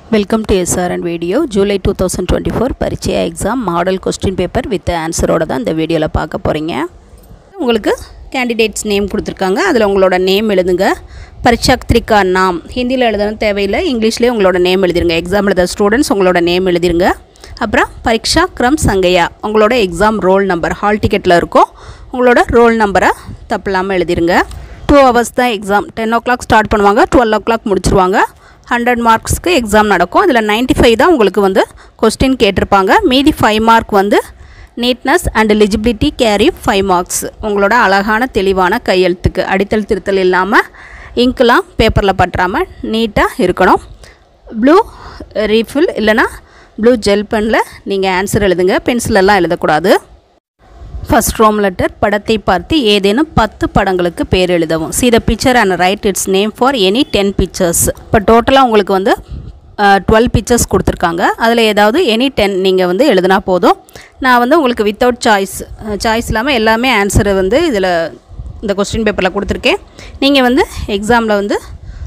welcome to SRN video July two thousand twenty four பரீட்சையா exam model question paper with ஆன்சரோட தான் இந்த வீடியோவில் பார்க்க போகிறீங்க உங்களுக்கு கேண்டிடேட்ஸ் நேம் கொடுத்துருக்காங்க அதில் உங்களோட நேம் எழுதுங்க பரீட்சாக்திரிகா நாம் ஹிந்தியில் எழுதணும் தேவையில்லை இங்கிலீஷ்லேயே உங்களோட நேம் எழுதிருங்க எக்ஸாம் எழுத ஸ்டூடெண்ட்ஸ் உங்களோட நேம் எழுதிருங்க அப்புறம் பரீட்சா க்ரம் சங்கையா உங்களோட எக்ஸாம் ரோல் நம்பர் ஹால் டிக்கெட்டில் இருக்கும் உங்களோட ரோல் நம்பரை தப்பில்லாமல் எழுதிருங்க டூ ஹவர்ஸ் தான் exam ten o'clock start பண்ணுவாங்க டுவெல் ஓ கிளாக் முடிச்சிருவாங்க ஹண்ட்ரட் மார்க்ஸ்க்கு எக்ஸாம் நடக்கும் இதில் 95 ஃபைவ் தான் உங்களுக்கு வந்து கொஸ்டின் கேட்டிருப்பாங்க மீதி ஃபைவ் மார்க் வந்து neatness and eligibility carry five marks உங்களோட அழகான தெளிவான கையெழுத்துக்கு அடித்தல் திருத்தல் இல்லாமல் இங்க்லாம் பேப்பரில் பற்றாமல் நீட்டாக இருக்கணும் ப்ளூ ரீஃபில் இல்லைனா ப்ளூ ஜெல் பெனில் நீங்கள் ஆன்சர் எழுதுங்க பென்சிலெல்லாம் எழுதக்கூடாது ஃபர்ஸ்ட் ரோம் லெட்டர் படத்தை பார்த்து ஏதேனும் பத்து படங்களுக்கு பேர் எழுதவும் see the picture and write its name for any ten pictures இப்போ டோட்டலாக உங்களுக்கு வந்து டுவெல் பிக்சர்ஸ் கொடுத்துருக்காங்க அதில் ஏதாவது எனி டென் நீங்கள் வந்து எழுதினா போதும் நான் வந்து உங்களுக்கு வித்தவுட் சாய்ஸ் சாய்ஸ் இல்லாமல் எல்லாமே ஆன்சரை வந்து இதில் இந்த கொஸ்டின் பேப்பரில் கொடுத்துருக்கேன் நீங்கள் வந்து எக்ஸாமில் வந்து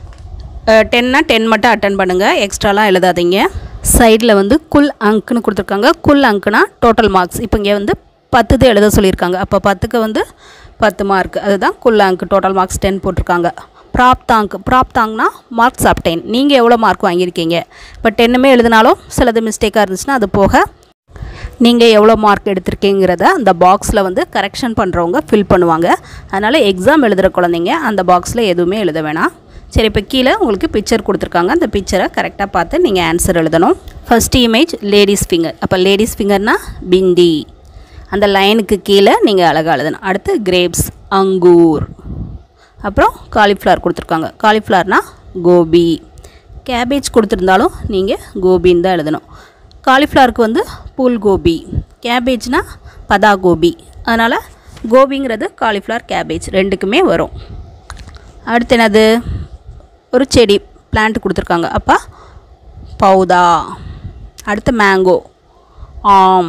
டென்னா டென் மட்டும் அட்டன் பண்ணுங்கள் எக்ஸ்ட்ராலாம் எழுதாதீங்க சைடில் வந்து குல் அங்க்னு கொடுத்துருக்காங்க குல் அங்க்னா டோட்டல் மார்க்ஸ் இப்போ இங்கே வந்து பத்துது எழுத சொல்லியிருக்காங்க அப்போ பத்துக்கு வந்து பத்து மார்க் அதுதான் குல் அங்க் டோட்டல் மார்க்ஸ் டென் போட்டிருக்காங்க ப்ராப்தாங்க் ப்ராப்தாங்னா மார்க்ஸ் அப்டைன் நீங்கள் எவ்வளோ மார்க் வாங்கியிருக்கீங்க இப்போ டென்னுமே எழுதினாலும் சிலது மிஸ்டேக்காக இருந்துச்சுன்னா அது போக நீங்கள் எவ்வளோ மார்க் எடுத்திருக்கீங்கிறத அந்த பாக்ஸில் வந்து கரெக்ஷன் பண்ணுறவங்க ஃபில் பண்ணுவாங்க அதனால் எக்ஸாம் எழுதுகிற குழந்தைங்க அந்த பாக்ஸில் எதுவுமே எழுத வேணாம் சரி இப்போ கீழே உங்களுக்கு பிக்சர் கொடுத்துருக்காங்க அந்த பிக்சரை கரெக்டாக பார்த்து நீங்கள் ஆன்சர் எழுதணும் ஃபர்ஸ்ட் இமேஜ் லேடிஸ் ஃபிங்கர் அப்போ லேடிஸ் ஃபிங்கர்னா பிந்தி அந்த லைனுக்கு கீழே நீங்கள் அழகாக எழுதணும் அடுத்து கிரேப்ஸ் அங்கூர் அப்புறம் காலிஃப்ளவர் கொடுத்துருக்காங்க காலிஃப்ளவர்னா கோபி கேபேஜ் கொடுத்துருந்தாலும் நீங்கள் கோபின்னு தான் எழுதணும் காலிஃப்ளவருக்கு வந்து புல் கோபி கேபேஜ்னா பதா கோபி அதனால் கோபிங்கிறது காலிஃப்ளவர் கேபேஜ் ரெண்டுக்குமே வரும் அடுத்து என்னது ஒரு செடி பிளான்ட் கொடுத்துருக்காங்க அப்போ பௌதா அடுத்து மேங்கோ ஆம்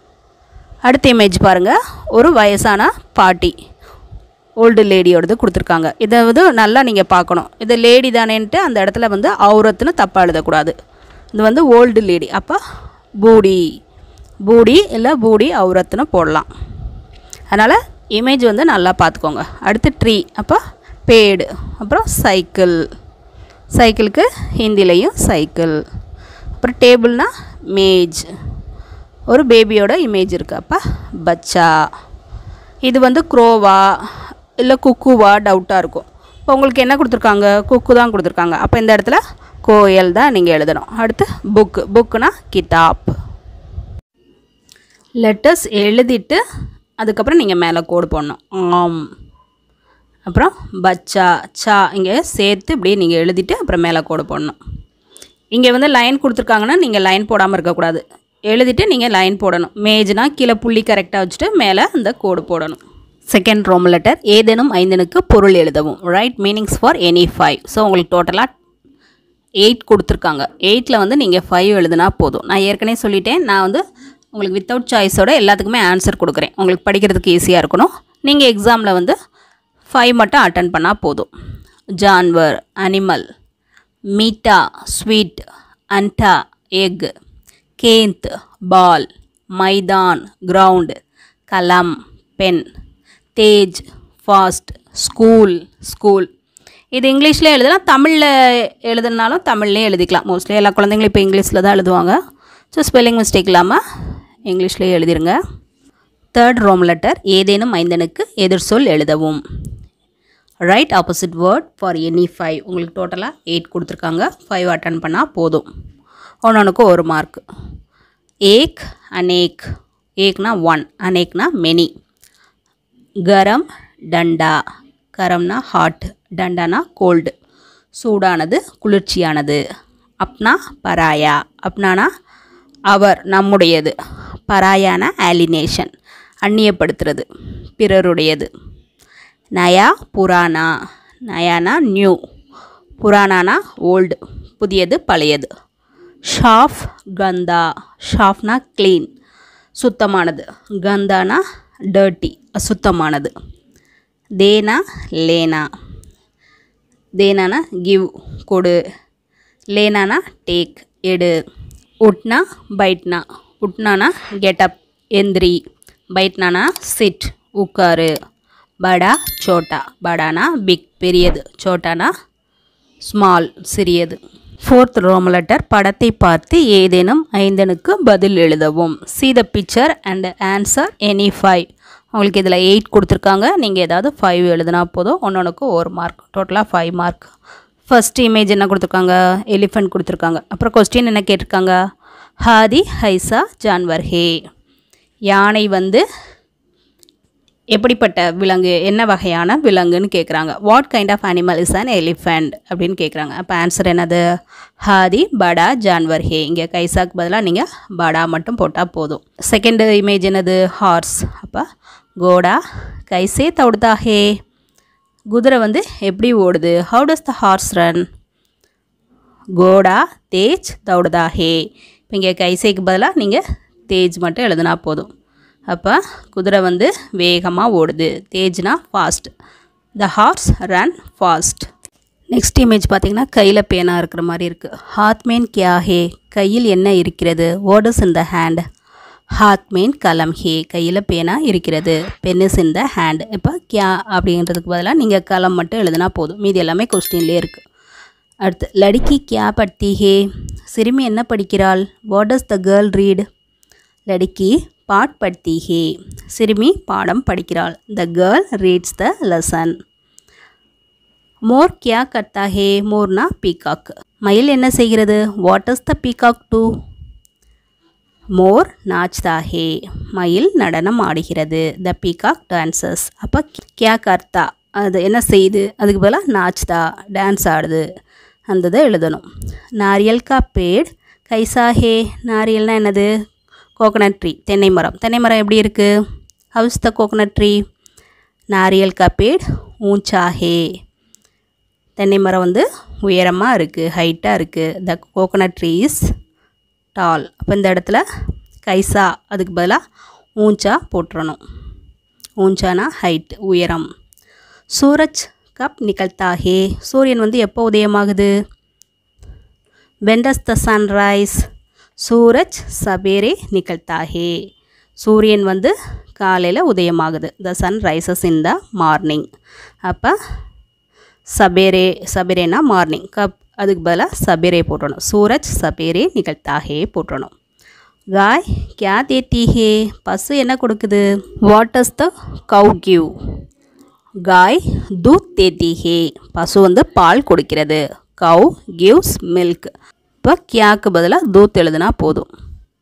அடுத்த இமேஜ் பாருங்கள் ஒரு வயசான பாட்டி ஓல்டு லேடியோடது கொடுத்துருக்காங்க இதை வந்து நல்லா நீங்கள் பார்க்கணும் இது லேடி தானேன்ட்டு அந்த இடத்துல வந்து அவுரத்துன்னு தப்பாக எழுதக்கூடாது இது வந்து ஓல்டு லேடி அப்போ பூடி பூடி இல்லை பூடி அவுரத்துன்னு போடலாம் அதனால் இமேஜ் வந்து நல்லா பார்த்துக்கோங்க அடுத்து ட்ரீ அப்போ பேடு அப்புறம் சைக்கிள் சைக்கிளுக்கு ஹிந்திலையும் சைக்கிள் அப்புறம் டேபிள்னா மேஜ் ஒரு பேபியோட இமேஜ் இருக்குது அப்போ பச்சா இது வந்து க்ரோவா இல்லை குக்குவா டவுட்டாக இருக்கும் இப்போ உங்களுக்கு என்ன கொடுத்துருக்காங்க குக்கு தான் கொடுத்துருக்காங்க அப்போ இந்த இடத்துல கோயல் தான் நீங்கள் எழுதணும் அடுத்து புக்கு புக்குனா கிதாப் லெட்டர்ஸ் எழுதிட்டு அதுக்கப்புறம் நீங்கள் மேலே கோடு போடணும் ஆம் அப்புறம் பச்சா சா இங்கே சேர்த்து இப்படியே நீங்கள் எழுதிட்டு அப்புறம் மேலே கோடு போடணும் இங்கே வந்து லைன் கொடுத்துருக்காங்கன்னா நீங்கள் லைன் போடாமல் இருக்கக்கூடாது எழுதிட்டு நீங்கள் லைன் போடணும் மேஜ்னா கீழே புள்ளி கரெக்டாக வச்சுட்டு மேலே அந்த கோடு போடணும் செகண்ட் ரோம் லெட்டர் ஏதேனும் ஐந்தனுக்கு பொருள் எழுதவும் write meanings for any five so உங்களுக்கு டோட்டலாக எயிட் கொடுத்துருக்காங்க எயிட்டில் வந்து நீங்கள் ஃபைவ் எழுதுனா போதும் நான் ஏற்கனவே சொல்லிட்டேன் நான் வந்து உங்களுக்கு வித்தவுட் சாய்ஸோட எல்லாத்துக்குமே ஆன்சர் கொடுக்குறேன் உங்களுக்கு படிக்கிறதுக்கு ஈஸியாக இருக்கணும் நீங்கள் எக்ஸாமில் வந்து ஃபைவ் மட்டும் அட்டன் பண்ணால் போதும் ஜான்வர் அனிமல் மீட்டா ஸ்வீட் அண்டா எக் கேந்த் பால் மைதான் கிரவுண்டு கலம் பென் தேஜ் ஃபாஸ்ட் ஸ்கூல் ஸ்கூல் இது இங்கிலீஷில் எழுதலாம் தமிழில் எழுதுனாலும் தமிழ்லேயே எழுதிக்கலாம் மோஸ்ட்லி எல்லா குழந்தைங்களும் இப்போ இங்கிலீஷில் தான் எழுதுவாங்க ஸோ ஸ்பெல்லிங் மிஸ்டேக் இல்லாமல் இங்கிலீஷ்லேயே எழுதிருங்க தேர்ட் ரோம் லெட்டர் ஏதேனும் ஐந்தனுக்கு எதிர் சொல் எழுதவும் write opposite word for any five உங்களுக்கு டோட்டலாக எயிட் கொடுத்துருக்காங்க ஃபைவ் அட்டன் பண்ணால் போதும் ஒன்று ஒரு மார்க் ஏக் அனேக் ஏக்னா ஒன் அனேக்னா மெனி கரம் டண்டா கரம்னா ஹாட் டண்டானா கோல்டு சூடானது குளிர்ச்சியானது அப்னா பராயா அப்னானா அவர் நம்முடையது பராயான ஆலினேஷன் அந்நியப்படுத்துறது பிறருடையது நயா புராணா நயானா நியூ புராணானா ஓல்டு புதியது பழையது ஷாஃப் கந்தா ஷாஃப்னா க்ளீன் சுத்தமானது கந்தானா டர்ட்டி அசுத்தமானது தேனா லேனா தேனானா கிவ் கொடு லேனானா டேக் எடு உட்னா பைட்னா உட்னானா கெட்டப் எந்திரி பைட்னானா சிட் உட்காரு படா சோட்டா படானா பிக் பெரியது சோட்டானா ஸ்மால் சிறியது ஃபோர்த் ரோம் லெட்டர் படத்தை பார்த்து ஏதேனும் ஐந்தனுக்கு பதில் எழுதவும் see the picture and answer any five உங்களுக்கு இதில் எயிட் கொடுத்துருக்காங்க நீங்கள் ஏதாவது ஃபைவ் எழுதுனா போதும் ஒன்னொன்றுக்கு ஒரு மார்க் டோட்டலாக ஃபைவ் மார்க் ஃபர்ஸ்ட் இமேஜ் என்ன கொடுத்துருக்காங்க எலிஃபண்ட் கொடுத்துருக்காங்க அப்புறம் கொஸ்டின் என்ன கேட்டிருக்காங்க ஹாதி ஹைசா ஜான்வர் ஹே யானை வந்து எப்படிப்பட்ட விலங்கு என்ன வகையான விலங்குன்னு கேட்குறாங்க what kind of animal is an elephant அப்படின்னு கேட்குறாங்க அப்போ ஆன்சர் என்னது ஹாதி படா ஜான்வர் ஹே இங்கே கைசாக்கு பதிலாக நீங்கள் படா மட்டும் போட்டால் போதும் செகண்ட் இமேஜ் என்னது ஹார்ஸ் அப்போ கோடா கைசே தவுடுதா ஹே குதிரை வந்து எப்படி ஓடுது how does the horse run கோடா தேஜ் தவுடுதா ஹே இப்போ இங்கே கைசேக்கு பதிலாக நீங்கள் தேஜ் மட்டும் எழுதுனா போதும் அப்போ குதிரை வந்து வேகமாக ஓடுது தேஜ்னா fast the horse run fast next image பார்த்தீங்கன்னா கையில் பேனா இருக்கிற மாதிரி இருக்குது ஹாத் மேன் கியா ஹே கையில் என்ன இருக்கிறது வாட் இன் த ஹேண்ட் ஹாத் மேன் கலம் ஹே கையில் பேனா இருக்கிறது pen is in the hand இப்போ கியா அப்படின்றதுக்கு பதிலாக நீங்கள் கலம் மட்டும் எழுதுனா போதும் மீதி எல்லாமே கொஸ்டின்லேயே இருக்குது அடுத்து லடிக்கி கியா பட்தி ஹே சிறுமி என்ன படிக்கிறாள் what does the girl read லடிக்கி பாட் பட்தி ஹே சிறுமி பாடம் படிக்கிறாள் the girl reads the lesson மோர் கியா கர்த்தா ஹே மோர்னா பீகாக் மயில் என்ன செய்கிறது what is the peacock do மோர் நாச்தா ஹே மயில் நடனம் ஆடுகிறது த பீகாக் டான்சஸ் அப்போ கியா கர்த்தா அது என்ன செய்யுது அதுக்கு பதிலாக நாச்தா டான்ஸ் ஆடுது அந்த இதை எழுதணும் நாரியல் கா பேட் கைசா ஹே நாரியல்னா என்னது கோகனட் ட்ரீ தென்னை மரம் தென்னை மரம் எப்படி இருக்குது ஹவுஸ் த கோகனட் ட்ரீ நாரியல் கா பேட் ஊஞ்சா ஹே தென்னை மரம் வந்து உயரமாக இருக்குது ஹைட்டாக இருக்குது the coconut tree is tall அப்போ இந்த இடத்துல கைசா அதுக்கு பதிலாக ஊஞ்சா போட்டுறணும் ஊஞ்சானா ஹைட் உயரம் சூரஜ் கப் நிகழ்த்தா ஹே சூரியன் வந்து எப்போ உதயமாகுது வெண்டஸ் த சன்ரைஸ் சூரஜ் சபேரே நிகழ்த்தா ஹே சூரியன் வந்து காலையில் உதயமாகுது the sun rises in the morning அப்போ சபேரே சபேரேனா மார்னிங் கப் அதுக்கு பதிலாக சபேரே போட்டணும் சூரஜ் சபேரே நிகழ்த்தா ஹே போட்டணும் காய் கியா தேத்தி ஹே பசு என்ன கொடுக்குது வாட் இஸ் த கவு கிவ் காய் தூத் தேத்தி ஹே பசு வந்து பால் கொடுக்கிறது கவு கிவ்ஸ் மில்க் இப்போ கியாக்கு பதிலாக தூத் எழுதுனா போதும்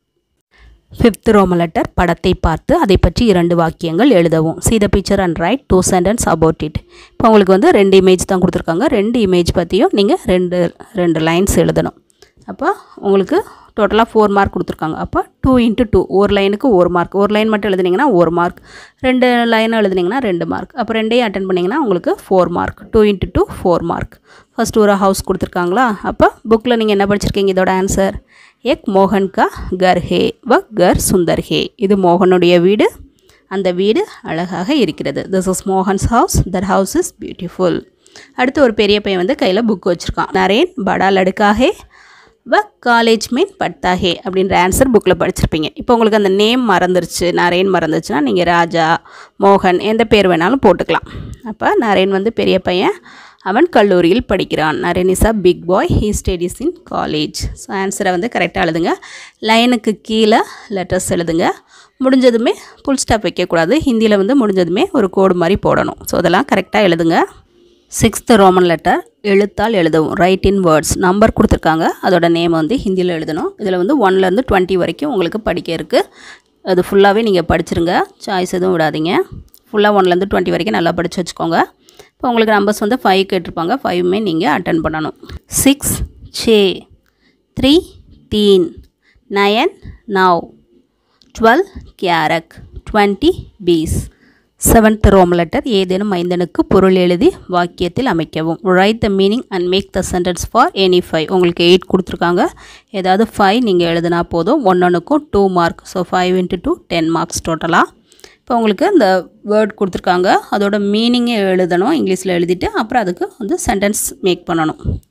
ஃபிஃப்த் ரோம லெட்டர் படத்தை பார்த்து அதை பற்றி இரண்டு வாக்கியங்கள் எழுதவும் see the picture and write two sentence about it இப்போ உங்களுக்கு வந்து ரெண்டு இமேஜ் தான் கொடுத்துருக்காங்க ரெண்டு இமேஜ் பற்றியும் நீங்கள் ரெண்டு ரெண்டு லைன்ஸ் எழுதணும் அப்போ உங்களுக்கு டோட்டலாக ஃபோர் மார்க் கொடுத்துருக்காங்க அப்போ டூ இன்ட்டு டூ ஒரு லைனுக்கு ஒரு மார்க் ஒரு லைன் மட்டும் எழுதுனீங்கன்னா ஒரு மார்க் ரெண்டு லைன் எழுதுனீங்கன்னா ரெண்டு மார்க் அப்போ ரெண்டையும் அட்டன் பண்ணிங்கன்னா உங்களுக்கு four mark two into two four mark first ஒரு ஹவுஸ் கொடுத்துருக்காங்களா அப்போ புக்கில் நீங்கள் என்ன படிச்சிருக்கீங்க இதோட ஆன்சர் எக் மோகன் கா கர் ஹே வ கர் சுந்தர் ஹே இது மோகனுடைய வீடு அந்த வீடு அழகாக இருக்கிறது this is Mohan's house that house is beautiful அடுத்து ஒரு பெரிய பையன் வந்து கையில் புக் வச்சுருக்கான் நரேன் படா லடுக்காகே வ காலேஜ் மீன் பட்டாஹே அப்படின்ற ஆன்சர் புக்கில் படிச்சிருப்பீங்க இப்போ உங்களுக்கு அந்த நேம் மறந்துருச்சு நரேன் மறந்துருச்சுன்னா நீங்கள் ராஜா மோகன் எந்த பேர் வேணாலும் போட்டுக்கலாம் அப்போ நரேன் வந்து பெரிய பையன் அவன் கல்லூரியில் படிக்கிறான் Naren is a big boy he studies in college so ஆன்சரை வந்து கரெக்டாக எழுதுங்க லைனுக்கு கீழே லெட்டர்ஸ் எழுதுங்க முடிஞ்சதுமே ஃபுல் ஸ்டாப் வைக்கக்கூடாது ஹிந்தியில் வந்து முடிஞ்சதுமே ஒரு கோடு மாதிரி போடணும் ஸோ அதெல்லாம் கரெக்டாக எழுதுங்க சிக்ஸ்த் ரோமன் லெட்டர் எழுத்தால் எழுதவும் ரைட் இன் வேர்ட்ஸ் நம்பர் கொடுத்துருக்காங்க அதோட நேம் வந்து ஹிந்தியில் எழுதணும் இதில் வந்து ஒன்லேருந்து டுவெண்ட்டி வரைக்கும் உங்களுக்கு படிக்க இருக்குது அது ஃபுல்லாகவே நீங்கள் படிச்சிருங்க சாய்ஸ் எதுவும் விடாதீங்க ஃபுல்லாக ஒன்லேருந்து டுவெண்ட்டி வரைக்கும் நல்லா படித்து வச்சுக்கோங்க இப்போ உங்களுக்கு நம்பர்ஸ் வந்து ஃபைவ் கேட்டிருப்பாங்க ஃபைவுமே நீங்கள் அட்டன் பண்ணணும் சிக்ஸ் சே த்ரீ தீன் நயன் நவ் டுவெல் கேரக் டுவெண்ட்டி பீஸ் செவன்த் ரோம் லெட்டர் ஏதேனும் ஐந்தனுக்கு பொருள் எழுதி வாக்கியத்தில் அமைக்கவும் write the meaning and make the sentence for any five உங்களுக்கு எயிட் கொடுத்துருக்காங்க ஏதாவது ஃபைவ் நீங்கள் எழுதினா போதும் ஒன்னொன்றுக்கும் two mark so five into two ten marks டோட்டலாக இப்போ உங்களுக்கு அந்த வேர்ட் கொடுத்துருக்காங்க அதோட மீனிங்கை எழுதணும் இங்கிலீஷில் எழுதிட்டு அப்புறம் அதுக்கு வந்து சென்டென்ஸ் மேக் பண்ணணும்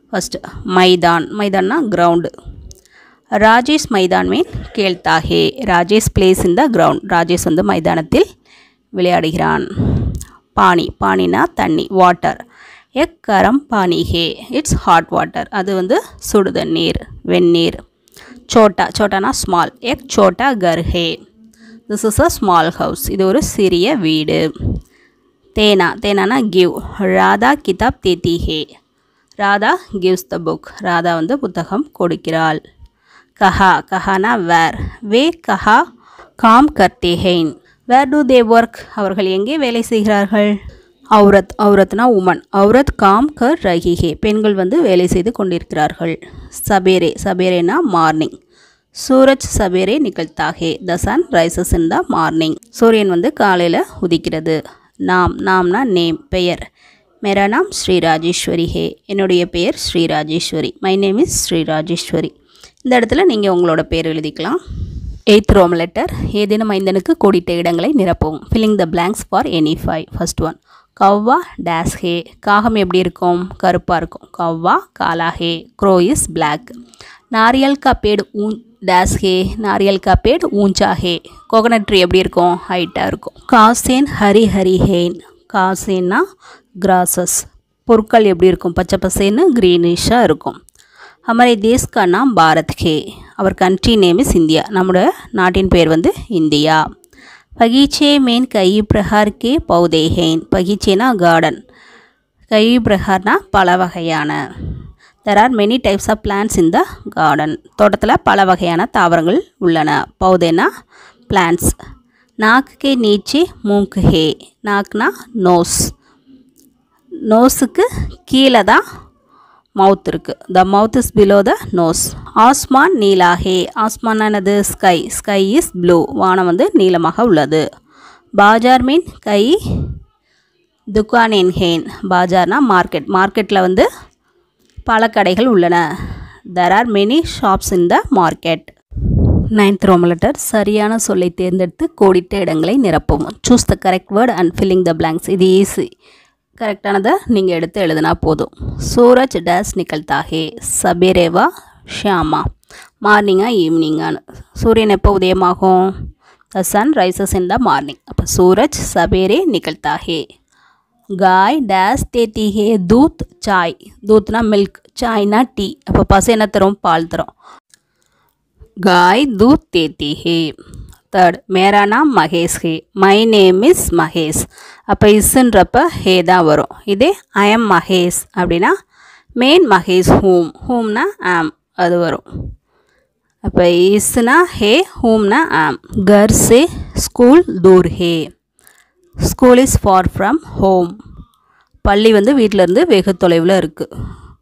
ஃபஸ்ட்டு மைதான் மைதான்னா கிரவுண்டு ராஜேஷ் மைதான் மீன் கேள்தாகே Rajesh plays in the ground Rajesh வந்து மைதானத்தில் விளையாடுகிறான் பானி பானினா தண்ணி வாட்டர் எக் கரம் பானி ஹே இட்ஸ் ஹாட் வாட்டர் அது வந்து சுடு தண்ணீர் வெந்நீர் சோட்டா சோட்டானா ஸ்மால் எக் சோட்டா கர் ஹே this is a small house இது ஒரு சிறிய வீடு தேனா தேனானா கிவ் ராதா கிதாப் தேத்தி ஹே Radha gives the book Radha வந்து புத்தகம் கொடுக்கிறாள் கஹா கஹானா வேர் வே கஹா காம் கர்த்தே ஹெயின் வேர் டு தே ஒர்க் அவர்கள் எங்கே வேலை செய்கிறார்கள் அவுரத் அவுரத்னா உமன் அவுரத் காம் கர் ரஹிஹே பெண்கள் வந்து வேலை செய்து கொண்டிருக்கிறார்கள் சபேரே சபேரேனா மார்னிங் சூரஜ் சபேரே நிகழ்த்தாகே the sun rises in the morning சூரியன் வந்து காலையில் உதிக்கிறது நாம் நாம்னா நேம் பெயர் மேரா நாம் ஸ்ரீ ராஜேஸ்வரி ஹே என்னுடைய பெயர் Shri Rajeswari my name is Shri Rajeswari இந்த இடத்துல நீங்கள் உங்களோட பேர் எழுதிக்கலாம் எய்த் ரோம் லெட்டர் ஏதேனும் ஐந்தனுக்கு கோடிட்ட இடங்களை நிரப்பவும் filling the blanks for any five first one கவ்வா டேஸ் ஹே காகம் எப்படி இருக்கும் கருப்பாக இருக்கும் கவ்வா காலா ஹே க்ரோ இஸ் பிளாக் நாரியல் கா பேடு ஊ டேஸ் ஹே நாரியல் கா பேடு ஊஞ்சா ஹே கோகனட் ட்ரீ எப்படி இருக்கும் ஹைட்டாக இருக்கும் காசேன் ஹரி ஹரி ஹேன் காசேன்னா கிராசஸ் பொருட்கள் எப்படி இருக்கும் பச்சை பசேன்னு க்ரீனிஷாக இருக்கும் हमारे देश का नाम भारत है our country name is India நம்மளோட நாட்டின் பெயர் வந்து இந்தியா பகீச்சே மேன் கை பிரகார் கே பௌதே ஹேன் பகீச்சேனா கார்டன் கை பிரகார்னா பல வகையான there are many types of plants in the garden தோட்டத்தில் பல வகையான தாவரங்கள் உள்ளன பௌதேனா பிளான்ஸ் நாக்கு கே நீச்சே மூக்கு ஹே நாக்குனா நோஸ் நோஸுக்கு கீழே தான் மவுத் இருக்குது the mouth is below the nose ஆஸ்மான் நீலா ஹே ஆஸ்மான் என்னது ஸ்கை ஸ்கை இஸ் ப்ளூ வானம் வந்து நீளமாக உள்ளது பாஜார் மீன் கை துக்கானின் ஹேன் பாஜார்னா மார்க்கெட் மார்க்கெட்டில் வந்து பல கடைகள் உள்ளன there are many shops in the market ninth Roman letter சரியான சொல்லை தேர்ந்தெடுத்து கோடிட்ட இடங்களை நிரப்பவும் choose the correct word and filling the blanks இது ஈஸி கரெக்டானதை நீங்கள் எடுத்து எழுதினா போதும் சூரஜ் டேஸ் நிகழ்த்தாகே சபேரேவா ஷியாமா மார்னிங்கா ஈவினிங்கான்னு சூரியன் எப்போ உதயமாகும் the sun rises in the morning அப்போ சூரஜ் சபேரே நிகழ்த்தாகே காய் டேஸ் தேத்தி ஹே தூத் சாய் தூத்னா மில்க் சாய்னா டீ அப்போ பசு என்ன தரும் பால் தரும் गाय दूध देती है தேர்ட் மேரா நாம் மகேஷ் ஹே மை நேம் இஸ் மகேஷ் அப்போ இஸ்ன்றப்ப ஹே தான் வரும் இதே ஐ எம் மகேஷ் அப்படின்னா மேன் மகேஷ் ஹூம் ஹூம்னா ஆம் அது வரும் அப்போ இஸ்னா ஹே ஹூம்னா ஆம் கர் சே ஸ்கூல் தூர் ஹே school is far from home பள்ளி வந்து வீட்டிலேருந்து வெகு தொலைவில் இருக்குது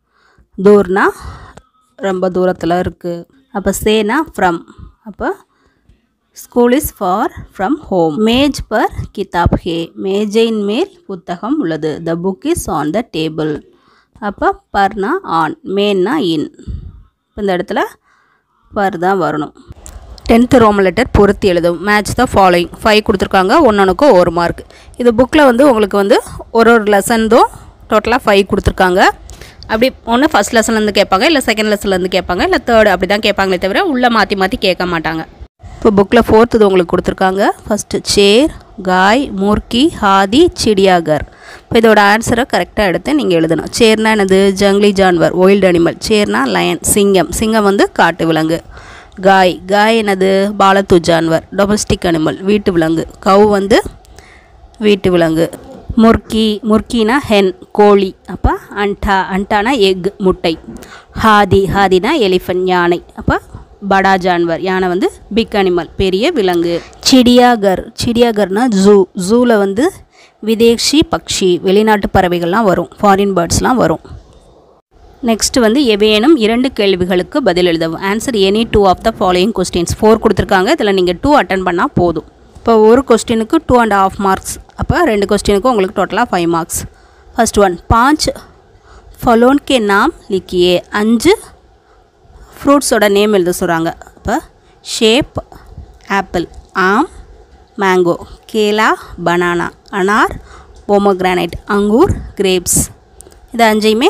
தூர்னா ரொம்ப தூரத்தில் இருக்குது அப்போ சேனா ஃப்ரம் அப்போ school is far from home மேஜ் பர் கிதாப் ஹே மேஜையின் மேல் புத்தகம் உள்ளது the book is on the table அப்போ பர்னா ஆன் மேன்னா இன் இந்த இடத்துல பர் தான் வரணும் டென்த்து ரோம் லெட்டர் பொருத்தி எழுதும் மேட்ச் த ஃபாலோயிங் ஃபைவ் கொடுத்துருக்காங்க ஒன்னொன்றுக்கும் ஒரு மார்க் இது புக்கில் வந்து உங்களுக்கு வந்து ஒரு ஒரு லெசன்தும் டோட்டலாக ஃபைவ் கொடுத்துருக்காங்க அப்படி ஒன்று ஃபஸ்ட் லெசன்லேருந்து கேட்பாங்க இல்லை செகண்ட் லெசன்லேருந்து கேட்பாங்க இல்லை தேர்ட் அப்படி தான் கேட்பாங்களே தவிர உள்ளே மாற்றி மாற்றி கேட்க மாட்டாங்க இப்போ புக்கில் ஃபோர்த்து உங்களுக்கு கொடுத்துருக்காங்க ஃபஸ்ட்டு சேர் காய் மூர்க்கி ஹாதி சிடியாகர் இப்போ இதோட ஆன்சரை கரெக்டாக எடுத்து நீங்கள் எழுதணும் சேர்னா என்னது ஜங்லி ஜான்வர் ஒயில்டு அனிமல் சேர்னா லயன் சிங்கம் சிங்கம் வந்து காட்டு விலங்கு காய் காய் என்னது பாலத்து ஜான்வர் டொமஸ்டிக் அனிமல் வீட்டு விலங்கு கவு வந்து வீட்டு விலங்கு முர்க்கி முர்க்கினா ஹென் கோழி அப்போ அண்டா அண்டானா எக் முட்டை ஹாதி ஹாதினா எலிஃபண்ட் யானை அப்போ படா ஜான்வர் யானை வந்து பிக் அனிமல் பெரிய விலங்கு சிடியாகர் சிடியாகர்னா ஜூ ஜூவில் வந்து விதேஷி பக்ஷி வெளிநாட்டு பறவைகள்லாம் வரும் ஃபாரின் பேர்ட்ஸ்லாம் வரும் நெக்ஸ்ட் வந்து எவையேனும் இரண்டு கேள்விகளுக்கு பதில் எழுதவும் answer any two of the following questions four கொடுத்துருக்காங்க இதில் நீங்கள் டூ அட்டன் பண்ணால் போதும் இப்போ ஒரு கொஸ்டினுக்கு டூ அண்ட் ஆஃப் மார்க்ஸ் அப்போ ரெண்டு கொஸ்டினுக்கும் உங்களுக்கு டோட்டலாக ஃபைவ் மார்க்ஸ் ஃபர்ஸ்ட் ஒன் பாஞ்ச் ஃபலோன் கே நாம் லிக்கியே அஞ்சு ஃப்ரூட்ஸோட நேம் எழுத சொல்கிறாங்க அப்போ ஷேப் ஆப்பிள் ஆம் மேங்கோ கேலா பனானா அனார் பொமோகிரானைட் அங்கூர் கிரேப்ஸ் இது அஞ்சையுமே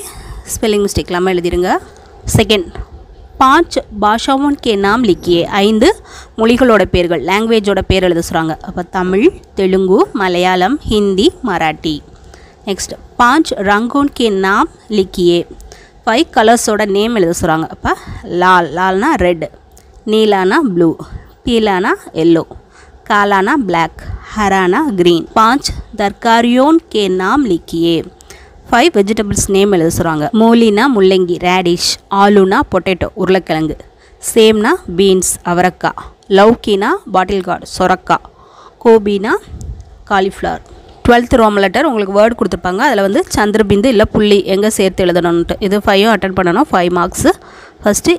ஸ்பெல்லிங் மிஸ்டேக் இல்லாமல் எழுதிருங்க செகண்ட் பாஞ்ச் பாஷாவோன் கே நாம் லிக்கியே ஐந்து மொழிகளோட பேர்கள் லாங்குவேஜோட பேர் எழுத சொல்கிறாங்க அப்போ தமிழ் தெலுங்கு மலையாளம் ஹிந்தி மராட்டி நெக்ஸ்ட் பாஞ்ச் ரங்கோன் கே நாம் லிக்கியே ஃபைவ் கலர்ஸோட நேம் எழுத சொல்கிறாங்க அப்போ லால் லால்னா ரெட் நீலானா ப்ளூ பீலானா எல்லோ कालाना ब्लैक हराना ग्रीन पांच तरकारियों के नाम लिखिए ஃபைவ் வெஜிடபிள்ஸ் நேம் எழுத சொல்கிறாங்க மூலினா முள்ளங்கி ரேடிஷ் ஆலுனா பொட்டேட்டோ உருளைக்கிழங்கு சேம்னா பீன்ஸ் அவரக்காய் லவ்கினா பாட்டில் கார்டு சொரக்காய் கோபினா காலிஃப்ளவர் டுவெல்த் ரோம் லெட்டர் உங்களுக்கு வேர்டு கொடுத்துருப்பாங்க அதில் வந்து சந்திரபிந்து இல்லை புள்ளி எங்கே சேர்த்து எழுதணுன்ட்டு இது ஃபைவும் அட்டன் பண்ணணும் ஃபைவ் மார்க்ஸு ஃபஸ்ட்டு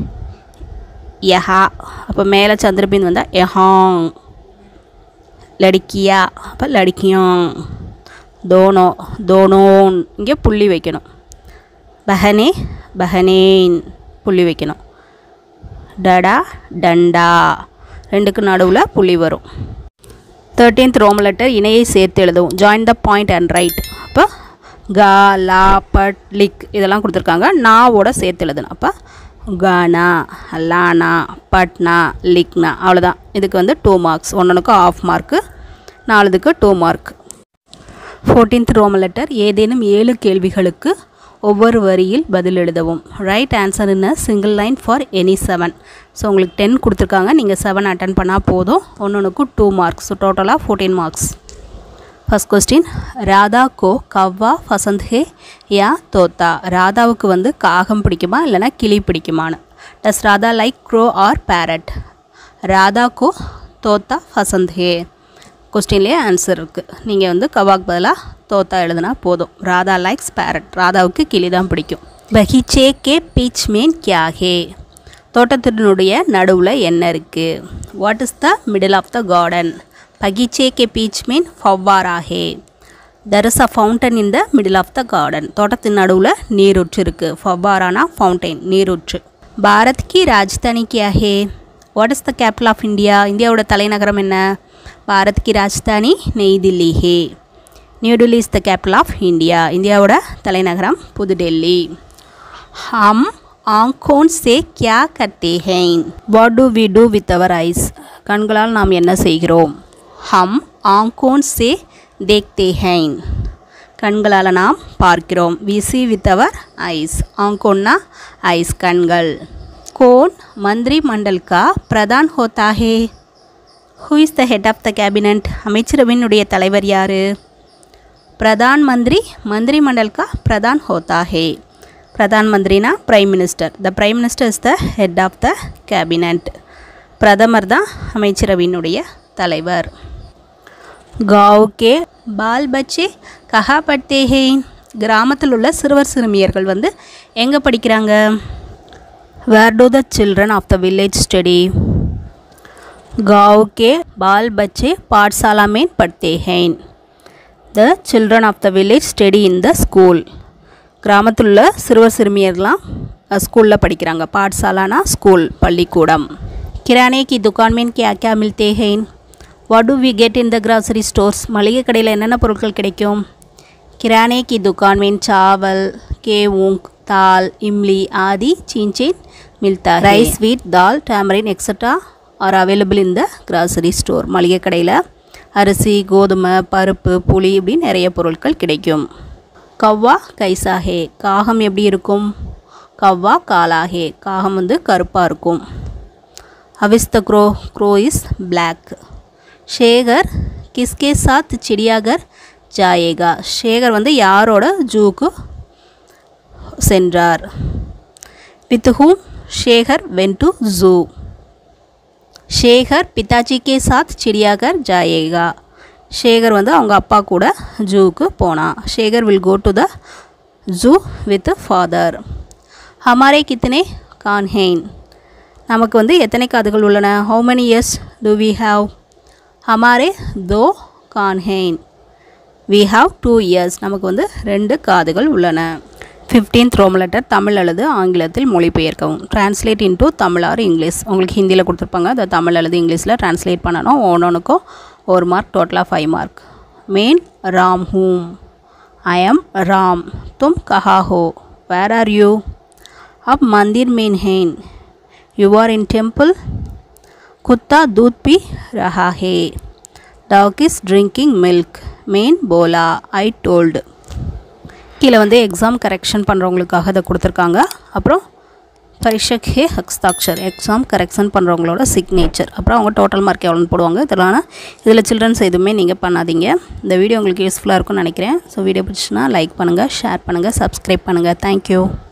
யஹா அப்போ மேலே சந்திரபிந்து வந்தால் யஹாங் லடிக்கியா அப்போ லடிக்கியோம் தோனோ தோனோன் இங்கே புள்ளி வைக்கணும் பஹனே பஹனேன் புள்ளி வைக்கணும் டடா டண்டா ரெண்டுக்கு நடுவில் புள்ளி வரும் தேர்ட்டீன்த் ரோம் லெட்டர் இணையை சேர்த்து எழுதவும் join the point and write அப்போ கா லா பட் லிக் இதெல்லாம் கொடுத்துருக்காங்க நாவோட சேர்த்து எழுதணும் அப்போ கானா லானா பட்னா லிக்னா அவ்வளோதான் இதுக்கு வந்து டூ மார்க்ஸ் ஒன்றுக்கு ஆஃப் மார்க்கு நாலுதுக்கு two mark fourteenth Roman letter ஏதேனும் ஏழு கேள்விகளுக்கு ஒவ்வொரு வரியில் பதில் எழுதவும் write answer in single line for any seven so உங்களுக்கு டென் கொடுத்துருக்காங்க நீங்கள் செவன் அட்டன் பண்ணால் போதும் ஒன்றுக்கு டூ மார்க்ஸ் ஸோ டோட்டலாக fourteen marks first question Radha கோ கவ்வா ஃபசந்த் ஹே யா தோத்தா ராதாவுக்கு வந்து காகம் பிடிக்குமா இல்லைனா கிளி பிடிக்குமான்னு does Radha like crow or parrot Radha கோ தோத்தா ஃபசந்த் ஹே கொஸ்டின்லேயே ஆன்சர் இருக்குது நீங்கள் வந்து கவாக் பதிலாக தோத்தா எழுதுனா போதும் ராதா லைக்ஸ் பேரட் ராதாவுக்கு கிளி தான் பிடிக்கும் பகீச்சே கே பீச் மேன் கியா ஹே தோட்டத்தினுடைய நடுவில் என்ன இருக்குது what is the middle of the garden பகீச்சே கே பீச் மீன் ஃபவ்வாரா ஹே there is a fountain in the middle of the garden தோட்டத்தின் நடுவில் நீரூற்று இருக்குது ஃபவ்வாரானா ஃபவுண்டைன் நீரூற்று பாரத் கி ராஜ்தானி கியா ஹே what is the capital of India இந்தியாவோட தலைநகரம் என்ன பாரத் கி ராஜ்தானி நெய் தில்லி ஹே New Delhi is the capital of India இந்தியாவோட தலைநகரம் புதுடெல்லி ஹம் ஆங்கோன் சே கியா கர்த்தே ஹைன் what do we do with our eyes கண்களால் நாம் என்ன செய்கிறோம் ஹம் ஆங்கோன் சே தேக்தே ஹைன் கண்களால் நாம் பார்க்கிறோம் we see with our eyes ஆங்கோன்னா ஐஸ் கண்கள் கோன் மந்திரி மண்டல் கா பிரதான் ஹோத்தா ஹே who is the head of the cabinet அமைச்சரவையினுடைய தலைவர் யார் பிரதான் மந்திரி மந்திரி மண்டல் கா பிரதான் ஹோத்தா ஹே பிரதான் மந்திரினா prime minister the prime minister is the head of the cabinet பிரதமர் தான் அமைச்சரவையினுடைய தலைவர் காவ் கே பால் பச்சே கஹா பட்டே ஹே கிராமத்தில் உள்ள சிறுவர் சிறுமியர்கள் வந்து எங்கே படிக்கிறாங்க where do the children of the village study गांव के बाल बच्चे पाठशाला में पढ़ते हैं the children of the village study in the school கிராமத்தில் உள்ள சிறுவர் சிறுமியர்லாம் ஸ்கூலில் படிக்கிறாங்க பாட்சாலானா ஸ்கூல் பள்ளிக்கூடம் கிரானே கி துக்கான் மீன் கே அக்கா மில்தே ஹெயின் what do we get in the grocery stores மளிகை கடையில் என்னென்ன பொருட்கள் கிடைக்கும் किराने की दुकान में चावल गेहूँ दाल इमली आदि चीन चीन मिलता है rice wheat dal tamarind etcetera are available இந்த கிராசரி ஸ்டோர் மளிகை கடையில் அரிசி கோதுமை பருப்பு புளி இப்படி நிறைய பொருட்கள் கிடைக்கும் கவ்வா கைசாஹே காகம் எப்படி இருக்கும் கவ்வா காலாஹே காகம் வந்து கருப்பாக இருக்கும் அவிஸ்த crow crow is black Shekhar கிஸ்கே சாத் சிடியாகர் ஜாயேகா ஷேகர் வந்து யாரோட ஜூக்கு சென்றார் with whom Shekhar went to zoo Shekhar பிதாஜி கே சாத் சிடியாகர் ஜாயேகா ஷேகர் வந்து அவங்க அப்பா கூட ஜூக்கு போனான் Shekhar will go to the zoo with father ஹமாரே கித்தனே கான்ஹெயின் நமக்கு வந்து எத்தனை காதுகள் உள்ளன how many ears do we have ஹமாரே தோ கான்ஹெயின் வி ஹாவ் டூ இயர்ஸ் நமக்கு வந்து ரெண்டு காதுகள் உள்ளன ஃபிஃப்டீன்த் ரோம் லெட்டர் தமிழ் அல்லது ஆங்கிலத்தில் மொழிபெயர்க்கவும் translate into Tamil or English உங்களுக்கு ஹிந்தியில் கொடுத்துருப்பாங்க அதை தமிழ் அல்லது இங்கிலீஷில் ட்ரான்ஸ்லேட் பண்ணணும் ஒவ்வொன்றுக்கும் ஒரு மார்க் டோட்டலாக ஃபைவ் மார்க் மெயின் ராம் ஹூம் ஐ எம் ராம் தும் கஹா ஹோ வேர் ஆர் யூ அப் மந்திர் மீன் ஹெயின் யூ ஆர் இன் டெம்பிள் குத்தா தூத் பி ரஹா ஹே டாக் இஸ் ட்ரிங்கிங் மில்க் மெயின் போலா ஐ டோல்டு கீழே வந்து எக்ஸாம் கரெக்ஷன் பண்ணுறவங்களுக்காக இதை கொடுத்துருக்காங்க அப்புறம் பரிஷக் ஹே ஹக்ஸ்தாக்ஷர் எக்ஸாம் கரெக்ஷன் பண்ணுறவங்களோட சிக்னேச்சர் அப்புறம் அவங்க டோட்டல் மார்க் எவ்வளோன்னு போடுவாங்க இதெல்லாம் இதில் சில்ட்ரன்ஸ் எதுவுமே நீங்கள் பண்ணாதீங்க இந்த வீடியோ உங்களுக்கு யூஸ்ஃபுல்லாக இருக்கும்னு நினைக்கிறேன் ஸோ வீடியோ பிடிச்சுன்னா லைக் பண்ணுங்கள் ஷேர் பண்ணுங்கள் சப்ஸ்கிரைப் பண்ணுங்கள் தேங்க்யூ